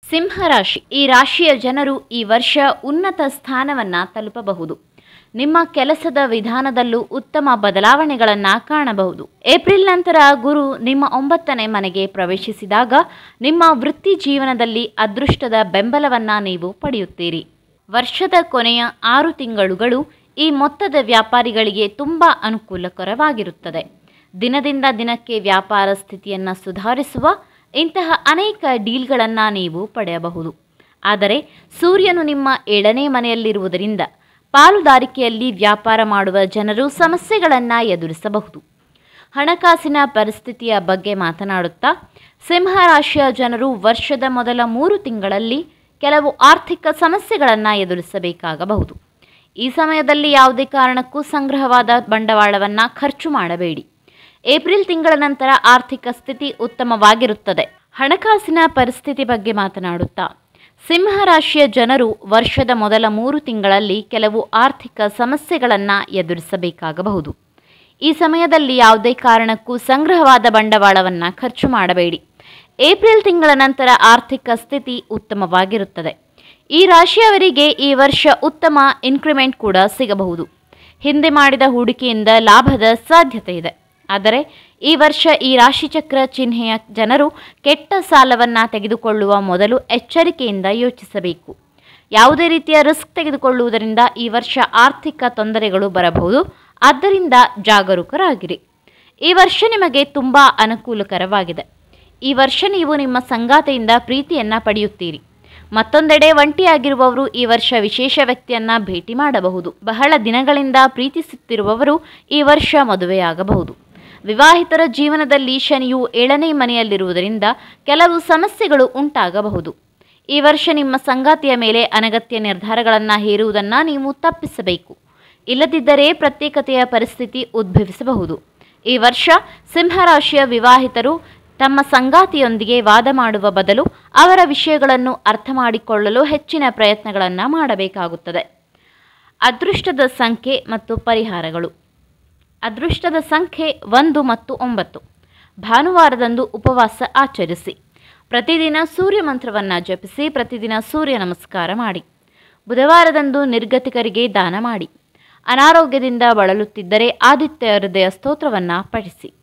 ಸಿಂಹರಾಶಿ ಈ ರಾಶಿಯ ಜನರು ಈ ವರ್ಷ ಉನ್ನತ ಸ್ಥಾನವನ್ನು ತಲುಪಬಹುದು ನಿಮ್ಮ ಕೆಲಸದ ವಿಧಾನದಲ್ಲೂ ಉತ್ತಮ ಬದಲಾವಣೆಗಳನ್ನು ಕಾಣಬಹುದು ಏಪ್ರಿಲ್ ನಂತರ ಗುರು ನಿಮ್ಮ ಒಂಬತ್ತನೇ ಮನೆಗೆ ಪ್ರವೇಶಿಸಿದಾಗ ನಿಮ್ಮ ವೃತ್ತಿ ಜೀವನದಲ್ಲಿ ಅದೃಷ್ಟದ ಬೆಂಬಲವನ್ನು ನೀವು ಪಡೆಯುತ್ತೀರಿ ವರ್ಷದ ಕೊನೆಯ ಆರು ತಿಂಗಳುಗಳು ಈ ಮೊತ್ತದ ವ್ಯಾಪಾರಿಗಳಿಗೆ ತುಂಬ ಅನುಕೂಲಕರವಾಗಿರುತ್ತದೆ ದಿನದಿಂದ ದಿನಕ್ಕೆ ವ್ಯಾಪಾರ ಸ್ಥಿತಿಯನ್ನು ಸುಧಾರಿಸುವ ಇಂತಹ ಅನೇಕ ಡೀಲ್ಗಳನ್ನು ನೀವು ಪಡೆಯಬಹುದು ಆದರೆ ಸೂರ್ಯನು ನಿಮ್ಮ ಏಳನೇ ಮನೆಯಲ್ಲಿರುವುದರಿಂದ ಪಾಲುದಾರಿಕೆಯಲ್ಲಿ ವ್ಯಾಪಾರ ಮಾಡುವ ಜನರು ಸಮಸ್ಯೆಗಳನ್ನು ಎದುರಿಸಬಹುದು ಹಣಕಾಸಿನ ಪರಿಸ್ಥಿತಿಯ ಬಗ್ಗೆ ಮಾತನಾಡುತ್ತಾ ಸಿಂಹರಾಶಿಯ ಜನರು ವರ್ಷದ ಮೊದಲ ಮೂರು ತಿಂಗಳಲ್ಲಿ ಕೆಲವು ಆರ್ಥಿಕ ಸಮಸ್ಯೆಗಳನ್ನು ಎದುರಿಸಬೇಕಾಗಬಹುದು ಈ ಸಮಯದಲ್ಲಿ ಯಾವುದೇ ಕಾರಣಕ್ಕೂ ಸಂಗ್ರಹವಾದ ಬಂಡವಾಳವನ್ನು ಖರ್ಚು ಮಾಡಬೇಡಿ ಏಪ್ರಿಲ್ ತಿಂಗಳ ನಂತರ ಆರ್ಥಿಕ ಸ್ಥಿತಿ ಉತ್ತಮವಾಗಿರುತ್ತದೆ ಹಣಕಾಸಿನ ಪರಿಸ್ಥಿತಿ ಬಗ್ಗೆ ಮಾತನಾಡುತ್ತಾ ಸಿಂಹರಾಶಿಯ ಜನರು ವರ್ಷದ ಮೊದಲ ಮೂರು ತಿಂಗಳಲ್ಲಿ ಕೆಲವು ಆರ್ಥಿಕ ಸಮಸ್ಯೆಗಳನ್ನು ಎದುರಿಸಬೇಕಾಗಬಹುದು ಈ ಸಮಯದಲ್ಲಿ ಯಾವುದೇ ಕಾರಣಕ್ಕೂ ಸಂಗ್ರಹವಾದ ಬಂಡವಾಳವನ್ನು ಖರ್ಚು ಮಾಡಬೇಡಿ ಏಪ್ರಿಲ್ ತಿಂಗಳ ನಂತರ ಆರ್ಥಿಕ ಸ್ಥಿತಿ ಉತ್ತಮವಾಗಿರುತ್ತದೆ ಈ ರಾಶಿಯವರಿಗೆ ಈ ವರ್ಷ ಉತ್ತಮ ಇನ್ಕ್ರಿಮೆಂಟ್ ಕೂಡ ಸಿಗಬಹುದು ಹಿಂದೆ ಮಾಡಿದ ಹೂಡಿಕೆಯಿಂದ ಲಾಭದ ಸಾಧ್ಯತೆ ಇದೆ ಆದರೆ ಈ ವರ್ಷ ಈ ರಾಶಿಚಕ್ರ ಚಿಹ್ನೆಯ ಜನರು ಕೆಟ್ಟ ಸಾಲವನ್ನು ತೆಗೆದುಕೊಳ್ಳುವ ಮೊದಲು ಎಚ್ಚರಿಕೆಯಿಂದ ಯೋಚಿಸಬೇಕು ಯಾವುದೇ ರೀತಿಯ ರಿಸ್ಕ್ ತೆಗೆದುಕೊಳ್ಳುವುದರಿಂದ ಈ ವರ್ಷ ಆರ್ಥಿಕ ತೊಂದರೆಗಳು ಬರಬಹುದು ಆದ್ದರಿಂದ ಜಾಗರೂಕರಾಗಿರಿ ಈ ವರ್ಷ ನಿಮಗೆ ತುಂಬ ಅನುಕೂಲಕರವಾಗಿದೆ ಈ ವರ್ಷ ನೀವು ನಿಮ್ಮ ಸಂಗಾತಿಯಿಂದ ಪ್ರೀತಿಯನ್ನು ಪಡೆಯುತ್ತೀರಿ ಮತ್ತೊಂದೆಡೆ ಒಂಟಿಯಾಗಿರುವವರು ಈ ವರ್ಷ ವಿಶೇಷ ವ್ಯಕ್ತಿಯನ್ನ ಭೇಟಿ ಮಾಡಬಹುದು ಬಹಳ ದಿನಗಳಿಂದ ಪ್ರೀತಿಸುತ್ತಿರುವವರು ಈ ವರ್ಷ ಮದುವೆಯಾಗಬಹುದು ವಿವಾಹಿತರ ಜೀವನದಲ್ಲಿ ಶನಿಯು ಏಳನೇ ಮನೆಯಲ್ಲಿರುವುದರಿಂದ ಕೆಲವು ಸಮಸ್ಯೆಗಳು ಉಂಟಾಗಬಹುದು ಈ ವರ್ಷ ನಿಮ್ಮ ಸಂಗಾತಿಯ ಮೇಲೆ ಅನಗತ್ಯ ನಿರ್ಧಾರಗಳನ್ನು ಹೇರುವುದನ್ನು ನೀವು ತಪ್ಪಿಸಬೇಕು ಇಲ್ಲದಿದ್ದರೆ ಪ್ರತ್ಯೇಕತೆಯ ಪರಿಸ್ಥಿತಿ ಉದ್ಭವಿಸಬಹುದು ಈ ವರ್ಷ ಸಿಂಹರಾಶಿಯ ವಿವಾಹಿತರು ತಮ್ಮ ಸಂಗಾತಿಯೊಂದಿಗೆ ವಾದ ಮಾಡುವ ಬದಲು ಅವರ ವಿಷಯಗಳನ್ನು ಅರ್ಥ ಮಾಡಿಕೊಳ್ಳಲು ಹೆಚ್ಚಿನ ಪ್ರಯತ್ನಗಳನ್ನು ಮಾಡಬೇಕಾಗುತ್ತದೆ ಅದೃಷ್ಟದ ಸಂಖ್ಯೆ ಮತ್ತು ಪರಿಹಾರಗಳು ಅದೃಷ್ಟದ ಸಂಖ್ಯೆ ಒಂದು ಮತ್ತು ಒಂಬತ್ತು ಭಾನುವಾರದಂದು ಉಪವಾಸ ಆಚರಿಸಿ ಪ್ರತಿದಿನ ಸೂರ್ಯ ಮಂತ್ರವನ್ನು ಜಪಿಸಿ ಪ್ರತಿದಿನ ಸೂರ್ಯ ನಮಸ್ಕಾರ ಮಾಡಿ ಬುಧವಾರದಂದು ನಿರ್ಗತಿಕರಿಗೆ ದಾನ ಮಾಡಿ ಅನಾರೋಗ್ಯದಿಂದ ಬಳಲುತ್ತಿದ್ದರೆ ಆದಿತ್ಯ ಹೃದಯ ಸ್ತೋತ್ರವನ್ನು ಪಠಿಸಿ